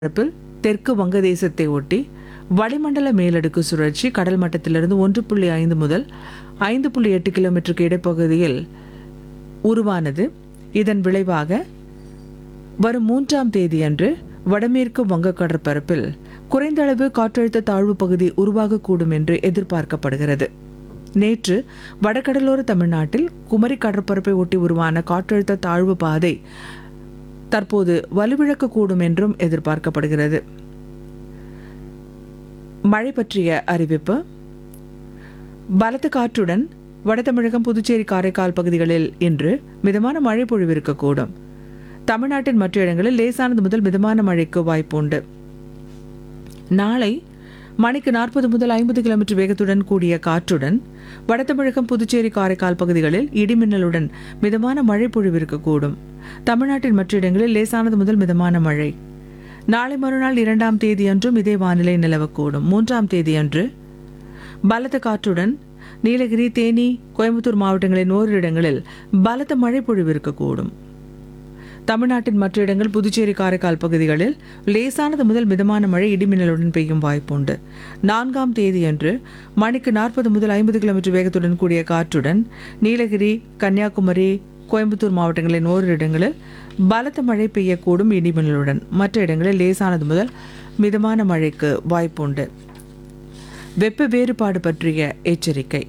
பரப்பில் தெற்கு வங்கதேசத்தை ஒட்டி வளிமண்டல மேலடுக்கு சுழற்சி கடல் மட்டத்திலிருந்து ஒன்று புள்ளி ஐந்து முதல் ஐந்து புள்ளி எட்டு கிலோமீட்டருக்கு இடைப்பகுதியில் உருவானது இதன் விளைவாக வரும் மூன்றாம் தேதியன்று வடமேற்கு வங்க கடற்பரப்பில் குறைந்த அளவு காற்றழுத்த தாழ்வு பகுதி உருவாகக்கூடும் என்று எதிர்பார்க்கப்படுகிறது நேற்று வடகடலோர தமிழ்நாட்டில் குமரி கடற்பரப்பை ஒட்டி உருவான காற்றழுத்த தாழ்வு பாதை தற்போது வலுவிழக்கக்கூடும் என்றும் எதிர்பார்க்கப்படுகிறது மழை பற்றிய அறிவிப்பு பலத்த காற்றுடன் வடதமிழகம் புதுச்சேரி காரைக்கால் பகுதிகளில் இன்று மிதமான மழை பொழிவிருக்கக்கூடும் தமிழ்நாட்டின் மற்ற இடங்களில் லேசானது முதல் மிதமான மழைக்கு வாய்ப்புண்டு நாளை மணிக்கு நாற்பது முதல் ஐம்பது கிலோமீட்டர் வேகத்துடன் கூடிய காற்றுடன் வடதமிழகம் புதுச்சேரி காரைக்கால் பகுதிகளில் இடிமின்னலுடன் மிதமான மழை பொழிவிருக்கக்கூடும் தமிழ்நாட்டின் மற்ற இடங்களில் லேசானது முதல் மிதமான மழை நாளை மறுநாள் இரண்டாம் தேதியன்றும் இதே வானிலை நிலவக்கூடும் மூன்றாம் தேதியன்று பலத்த காற்றுடன் நீலகிரி தேனி கோயம்புத்தூர் மாவட்டங்களின் ஓரிரு இடங்களில் பலத்த மழை பொழிவிருக்கக்கூடும் தமிழ்நாட்டின் மற்ற இடங்கள் புதுச்சேரி காரைக்கால் பகுதிகளில் லேசானது முதல் மிதமான மழை இடிமின்னலுடன் பெய்யும் வாய்ப்புண்டு நான்காம் தேதியன்று மணிக்கு நாற்பது முதல் ஐம்பது கிலோமீட்டர் வேகத்துடன் கூடிய காற்றுடன் நீலகிரி கன்னியாகுமரி கோயம்புத்தூர் மாவட்டங்களின் ஓரிரு இடங்களில் பலத்த மழை பெய்யக்கூடும் இடிமின்னலுடன் மற்ற இடங்களில் லேசானது முதல் மிதமான மழைக்கு வாய்ப்புண்டு வெப்ப வேறுபாடு பற்றிய எச்சரிக்கை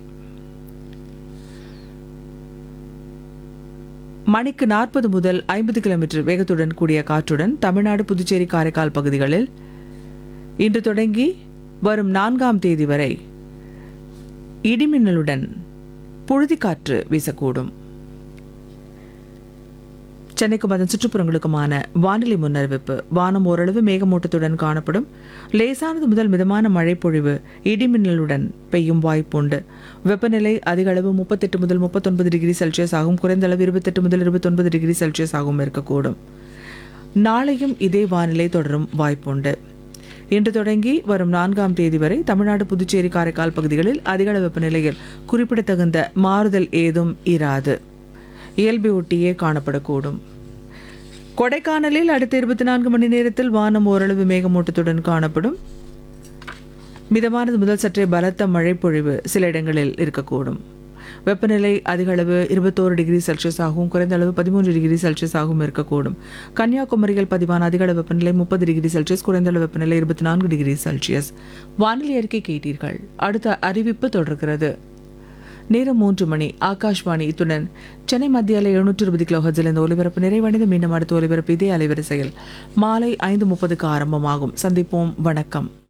மணிக்கு நாற்பது முதல் ஐம்பது கிலோமீட்டர் வேகத்துடன் கூடிய காற்றுடன் தமிழ்நாடு புதுச்சேரி காரைக்கால் பகுதிகளில் இன்று தொடங்கி வரும் நான்காம் தேதி வரை இடிமின்னலுடன் புழுதிக்காற்று வீசக்கூடும் சென்னைக்கும் அதன் சுற்றுப்புறங்களுக்குமான வானிலை முன்னறிவிப்பு வானம் ஓரளவு மேகமூட்டத்துடன் காணப்படும் லேசானது முதல் மிதமான மழை பொழிவு இடிமின்னலுடன் பெய்யும் வாய்ப்புண்டு வெப்பநிலை அதிக அளவு முப்பத்தெட்டு முதல் முப்பத்தொன்பது டிகிரி செல்சியஸ் ஆகும் குறைந்த அளவு இருபத்தெட்டு முதல் இருபத்தொன்பது டிகிரி செல்சியஸ் ஆகவும் இருக்கக்கூடும் நாளையும் இதே வானிலை தொடரும் வாய்ப்புண்டு இன்று தொடங்கி வரும் நான்காம் தேதி வரை தமிழ்நாடு புதுச்சேரி காரைக்கால் பகுதிகளில் அதிக அளவு வெப்பநிலையில் குறிப்பிடத்தகுந்த மாறுதல் ஏதும் இராது இயல்பை ஒட்டியே காணப்படக்கூடும் கொடைக்கானலில் அடுத்த இருபத்தி நான்கு மணி நேரத்தில் வானம் ஓரளவு மேகமூட்டத்துடன் காணப்படும் மிதமானது முதல் சற்றே பலத்த மழை பொழிவு சில இடங்களில் இருக்கக்கூடும் வெப்பநிலை அதிக அளவு இருபத்தோரு டிகிரி செல்சியஸ் ஆகவும் குறைந்த அளவு பதிமூன்று டிகிரி செல்சியஸ் ஆகவும் இருக்கக்கூடும் கன்னியாகுமரியில் பதிவான அதிக அளவு வெப்பநிலை முப்பது டிகிரி செல்சியஸ் குறைந்த அளவு வெப்பநிலை இருபத்தி நான்கு டிகிரி செல்சியஸ் வானிலை அறிக்கை கேட்டீர்கள் அடுத்த அறிவிப்பு தொடர்கிறது நேரம் மூன்று மணி ஆகாஷ்வாணி இத்துடன் சென்னை மத்திய அலை எழுநூற்று இருபது கிலோ ஹர்ஜில் இந்த ஒலிபரப்பு நிறைவடைந்து மீண்டும் அடுத்த ஒலிபரப்பு இதே அலைவரிசையில் மாலை ஐந்து முப்பதுக்கு ஆரம்பமாகும் சந்திப்போம் வணக்கம்